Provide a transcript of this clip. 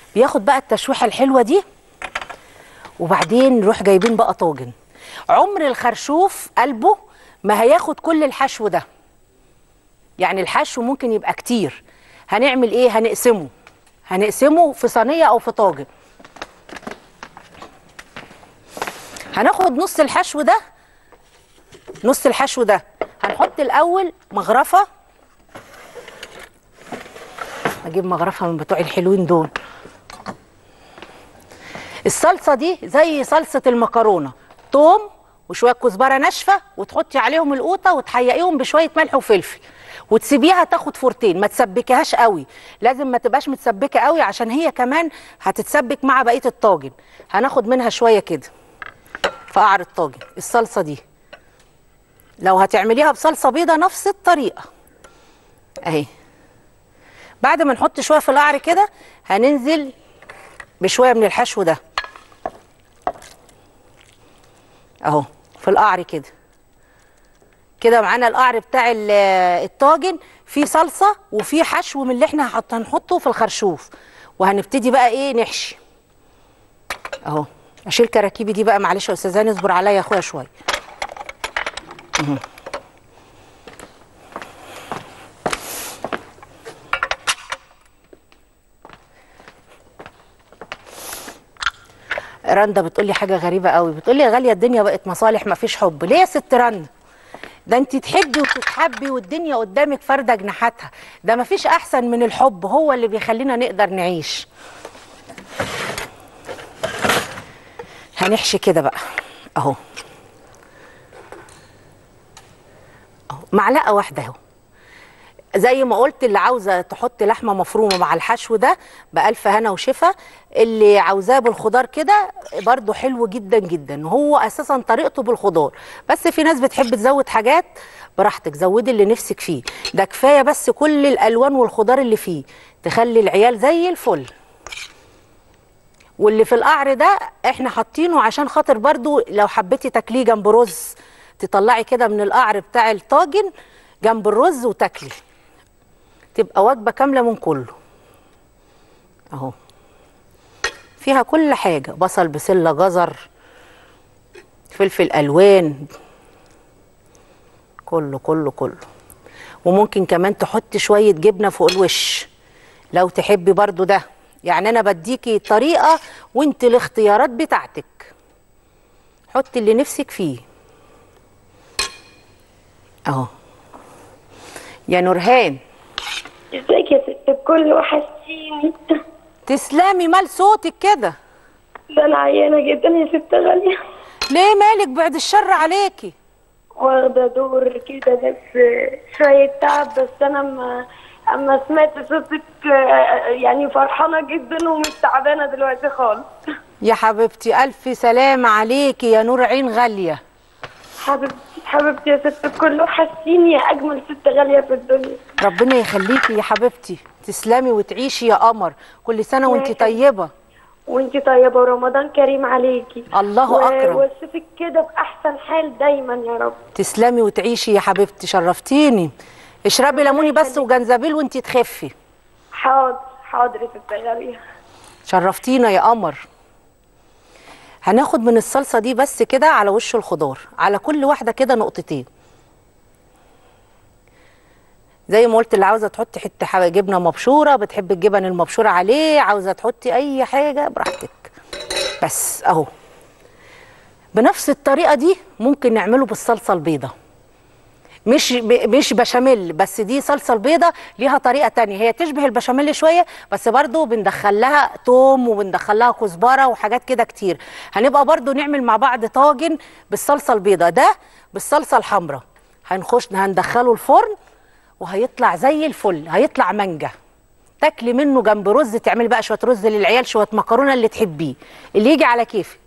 بياخد بقى التشويحه الحلوه دي وبعدين نروح جايبين بقى طاجن عمر الخرشوف قلبه ما هياخد كل الحشو ده يعني الحشو ممكن يبقى كتير هنعمل ايه هنقسمه هنقسمه في صينيه او في طاجن هناخد نص الحشو ده نص الحشو ده هنحط الاول مغرفه اجيب مغرفه من بتوع الحلوين دول الصلصه دي زي صلصه المكرونه توم وشويه كزبره ناشفه وتحطي عليهم القوطه وتحيقيهم بشويه ملح وفلفل وتسيبيها تاخد فورتين ما تسبكيهاش قوي لازم ما تبقاش متسبكه قوي عشان هي كمان هتتسبك مع بقيه الطاجن هناخد منها شويه كده في قعر الطاجن الصلصه دي لو هتعمليها بصلصه بيضه نفس الطريقه اهي بعد ما نحط شويه في القعر كده هننزل بشويه من الحشو ده اهو في القعر كده كده معانا القعر بتاع ال- الطاجن فيه صلصه وفيه حشو من اللي احنا هحط- هنحطه في الخرشوف وهنبتدي بقى ايه نحشي اهو اشيل كراكيبي دي بقى معلش يا استاذ هاني اصبر عليا يا اخويا شويه مهم. رندا بتقول لي حاجه غريبه قوي بتقول لي يا غاليه الدنيا بقت مصالح ما فيش حب ليه يا ست رندا ده انت تحبي وتتحبي والدنيا قدامك فارده جناحاتها ده ما فيش احسن من الحب هو اللي بيخلينا نقدر نعيش هنحشي كده بقى اهو اهو معلقه واحده اهو زي ما قلت اللي عاوزه تحط لحمه مفرومه مع الحشو ده بألف هنا وشفا اللي عاوزاه بالخضار كده برضو حلو جدا جدا هو اساسا طريقته بالخضار بس في ناس بتحب تزود حاجات براحتك زودي اللي نفسك فيه ده كفايه بس كل الالوان والخضار اللي فيه تخلي العيال زي الفل واللي في القعر ده احنا حاطينه عشان خاطر برضو لو حبيتي تاكليه جنب رز تطلعي كده من القعر بتاع الطاجن جنب الرز وتاكلي تبقى وجبه كامله من كله اهو فيها كل حاجه بصل بسله جزر فلفل الوان كله كله كله وممكن كمان تحطي شويه جبنه فوق الوش لو تحبي برضو ده يعني انا بديكي طريقه وانت الاختيارات بتاعتك حطي اللي نفسك فيه اهو يا نورهان ازيك يا ست الكل وحشتيني تسلمي مال صوتك كده ده انا عيانه جدا يا ست غاليه ليه مالك بعد الشر عليكي واخده دور كده بس شويه تعب بس انا اما اما سمعت صوتك آه، يعني فرحانه جدا ومش تعبانه دلوقتي خالص يا حبيبتي الف سلامة عليكي يا نور عين غالية حبيبتي حبيبتي يا ست الكل وحشتيني يا اجمل ست غاليه في الدنيا ربنا يخليكي يا حبيبتي تسلمي وتعيشي يا قمر كل سنة وانت يخليك. طيبة وانتي طيبه ورمضان كريم عليكي الله و- أكرم. واشوفك كده باحسن حال دايما يا رب تسلمي وتعيشي يا حبيبتي شرفتيني اشربي ليموني بس وجنزبيل وانت تخفي حاضر حاضر يا ست غاليه شرفتينا يا قمر هناخد من الصلصة دي بس كده على وش الخضار على كل واحدة كده نقطتين زي ما قلت اللي عاوزة تحطي حتة ح- جبنة مبشورة بتحب الجبن المبشورة عليه عاوزة تحطي أي حاجة براحتك بس أهو بنفس الطريقة دي ممكن نعمله بالصلصة البيضة مش ب- مش بشاميل بس دي صلصه البيضه ليها طريقه تانية هي تشبه البشاميل شويه بس برضو بندخل لها توم وبندخل لها كزبره وحاجات كده كتير هنبقى برضو نعمل مع بعض طاجن بالصلصه البيضه ده بالصلصه الحمراء هنخش هندخله الفرن وهيطلع زي الفل هيطلع مانجا تاكلي منه جنب رز تعملي بقى شويه رز للعيال شويه مكرونه اللي تحبيه اللي يجي على كيفك